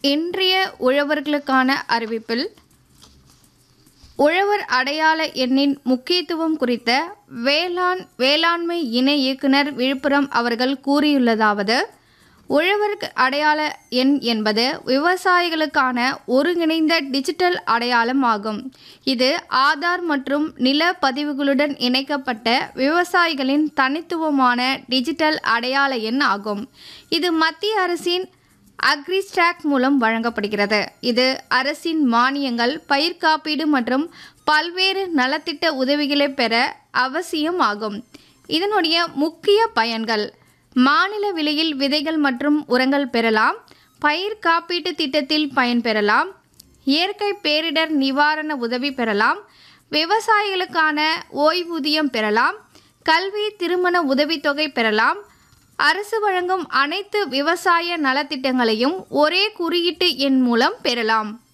இன்றைய உழவர்களுக்கான அறிவிப்பில் உழவர் அடையாள எண்ணின் முக்கியத்துவம் குறித்த வேளாண் வேளாண்மை இணை இயக்குனர் விழுப்புரம் அவர்கள் கூறியுள்ளதாவது உழவர் அடையாள எண் என்பது விவசாயிகளுக்கான ஒருங்கிணைந்த டிஜிட்டல் அடையாளம் ஆகும் இது ஆதார் மற்றும் நில பதிவுகளுடன் இணைக்கப்பட்ட விவசாயிகளின் தனித்துவமான டிஜிட்டல் அடையாள எண் ஆகும் இது மத்திய அரசின் அக்ரிஸ்டாக் மூலம் வழங்கப்படுகிறது இது அரசின் மானியங்கள் பயிர் காப்பீடு மற்றும் பல்வேறு நலத்திட்ட உதவிகளை பெற அவசியம் ஆகும் இதனுடைய முக்கிய பயன்கள் மாநில விலையில் விதைகள் மற்றும் உரங்கள் பெறலாம் பயிர் காப்பீட்டு திட்டத்தில் பயன்பெறலாம் இயற்கை பேரிடர் நிவாரண உதவி பெறலாம் விவசாயிகளுக்கான ஓய்வூதியம் பெறலாம் கல்வி திருமண உதவித்தொகை பெறலாம் அரசு வழங்கும் அனைத்து விவசாய நலத்திட்டங்களையும் ஒரே குறியீட்டு எண் மூலம் பெறலாம்